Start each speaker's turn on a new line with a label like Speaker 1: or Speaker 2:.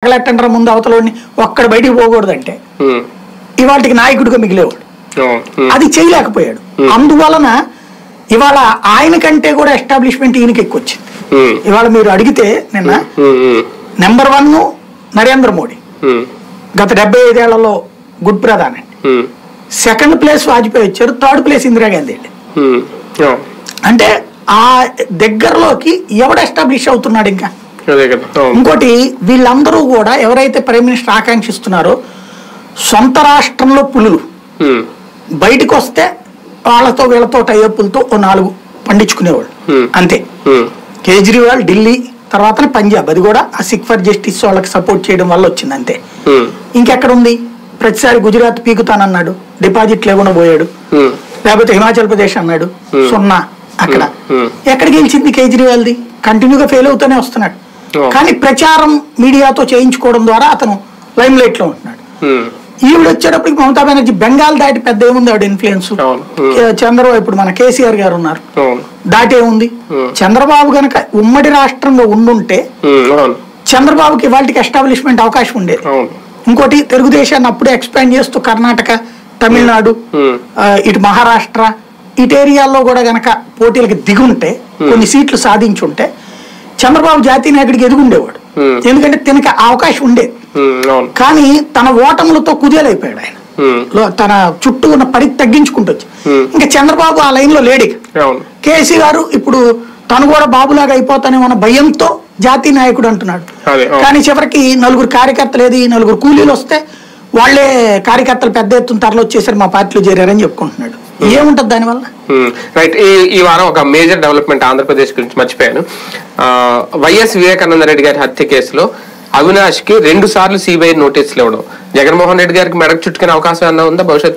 Speaker 1: తగలెట్టండ్రా ముందు అవతలని ఒక్కడ బయటికి పోకూడదంటే
Speaker 2: ఉమ్,
Speaker 1: ఇవాళకి నాయకుడిగా మిగిలేవాడు
Speaker 2: అవును, ఉమ్,
Speaker 1: అది చేయలేకపోయాడు అందువలన ఇవాళ ఆయన కంటే కూడా ఎస్టాబ్లిష్మెంట్ ఈయనకి ఎక్కువ వచ్చింది
Speaker 2: ఉమ్,
Speaker 1: ఇవాళ మీరు అడిగితే నిన్న
Speaker 2: ఉమ్, ఉమ్,
Speaker 1: నెంబర్ వన్ నరేంద్ర మోడీ
Speaker 2: ఉమ్,
Speaker 1: గత డెబ్బై ఐదేళ్లలో గుడ్ ప్రధాని
Speaker 2: ఉమ్,
Speaker 1: సెకండ్ ప్లేస్ వాజ్పేయి వచ్చారు థర్డ్ ప్లేస్ ఇందిరాగాంధీ అండి
Speaker 2: ఉమ్, అవును,
Speaker 1: అంటే ఆ దగ్గరలోకి ఎవడు ఎస్టాబ్లిష్ అవుతున్నాడు ఇంకా
Speaker 2: అదే కదా అవును
Speaker 1: ఇంకోటి వీళ్ళందరూ కూడా ఎవరైతే ప్రైమ్ మినిస్టర్ ఆకాంక్షిస్తున్నారో సొంత రాష్ట్రంలో పులులు
Speaker 2: ఉమ్,
Speaker 1: బయటకు వస్తే వాళ్ళతో వీళ్ళతో టైఅప్పులతో ఓ నాలుగు పండించుకునేవాళ్ళు
Speaker 2: Hmm.
Speaker 1: అంతే
Speaker 2: ఉమ్,
Speaker 1: కేజ్రీవాల్ ఢిల్లీ తర్వాత పంజాబ్ అది కూడా ఆ సిక్ ఫర్ జస్టిస్ వాళ్ళకి సపోర్ట్ చేయడం వల్ల వచ్చింది అంతే
Speaker 2: ఉమ్,
Speaker 1: ఇంకెక్కడ ఉంది ప్రతిసారి గుజరాత్ పీకుతానన్నాడు డిపాజిట్ లేకుండా పోయాడు
Speaker 2: ఉమ్,
Speaker 1: లేకపోతే హిమాచల్ ప్రదేశ్ అన్నాడు సున్నా అక్కడ
Speaker 2: Hmm.
Speaker 1: ఎక్కడ గెలిచింది కేజ్రీవాల్ది కంటిన్యూగా ఫెయిల్ అవుతూనే వస్తున్నాడు
Speaker 2: Oh.
Speaker 1: కానీ ప్రచారం మీడియాతో చేయించుకోవడం ద్వారా అతను లైమ్ లైట్ లో ఉంటున్నాడు
Speaker 2: ఉమ్,
Speaker 1: ఈవిడ వచ్చేటప్పటికి మమతా బెనర్జీ బెంగాల్ దాటి పెద్ద ఏముంది ఆవిడ ఇన్ఫ్లుయెన్స్
Speaker 2: అవును. Hmm.
Speaker 1: చంద్రబాబు ఇప్పుడు మన కేసీఆర్ గారు ఉన్నారు
Speaker 2: అవును
Speaker 1: దాటే ఉంది
Speaker 2: Hmm.
Speaker 1: చంద్రబాబు గనక ఉమ్మడి రాష్ట్రంలో ఉండుంటే
Speaker 2: ఉమ్, అవును
Speaker 1: చంద్రబాబుకి వాళ్ళకి ఎస్టాబ్లిష్మెంట్ అవకాశం ఉండేది
Speaker 2: అవును
Speaker 1: ఇంకోటి తెలుగుదేశాన్ని అప్పుడే ఎక్స్పాండ్ చేస్తూ కర్ణాటక తమిళనాడు
Speaker 2: ఉమ్,
Speaker 1: ఆ, ఇటు మహారాష్ట్ర ఇటు ఏరియాల్లో కూడా గనక పోటీలకు దిగుంటే కొన్ని సీట్లు సాధించుంటే చంద్రబాబు జాతీయ నాయకుడికి ఎదుగుండేవాడు
Speaker 2: Hmm.
Speaker 1: ఎందుకంటే తినకి ఆ అవకాశం ఉండేది
Speaker 2: ఉమ్, అవును
Speaker 1: కానీ తన ఓటములతో కుదేలైపోయాడు ఆయన
Speaker 2: ఉమ్,
Speaker 1: లో- తన చుట్టూ ఉన్న పరిధి తగ్గించుకుంటూ వచ్చి
Speaker 2: Hmm.
Speaker 1: ఇంకా చంద్రబాబు ఆ లైన్ లో లేడు ఇక.
Speaker 2: అవును
Speaker 1: కేసీ గారు ఇప్పుడు తను కూడా బాబులాగా అయిపోతానేమన్న భయంతో జాతీయ నాయకుడు అంటున్నాడు
Speaker 2: అదే, అవును.
Speaker 1: కానీ చివరికి నలుగురు కార్యకర్తలు ఏది నలుగురు కూలీలు వస్తే వాళ్ళే కార్యకర్తలు పెద్ద ఎత్తున తరలి వచ్చేసరి మా పార్టీలో చేరారని చెప్పుకుంటున్నాడు ఏముంటది దానివల్ల
Speaker 2: మ్మ్. రైట్ ఈ ఈ వారం ఒక మేజర్ డెవలప్మెంట్ ఆంధ్రప్రదేశ్ గురించి మర్చిపోయాను ఆ, వైఎస్ వివేకానంద రెడ్డి గారి హత్య కేసులో అవినాష్ కి రెండు సార్లు సిబిఐ నోటీసులు ఇవ్వడం జగన్మోహన్ రెడ్డి గారికి మెడకు చుట్టుకునే అవకాశం ఏమన్నా ఉందా భవిష్యత్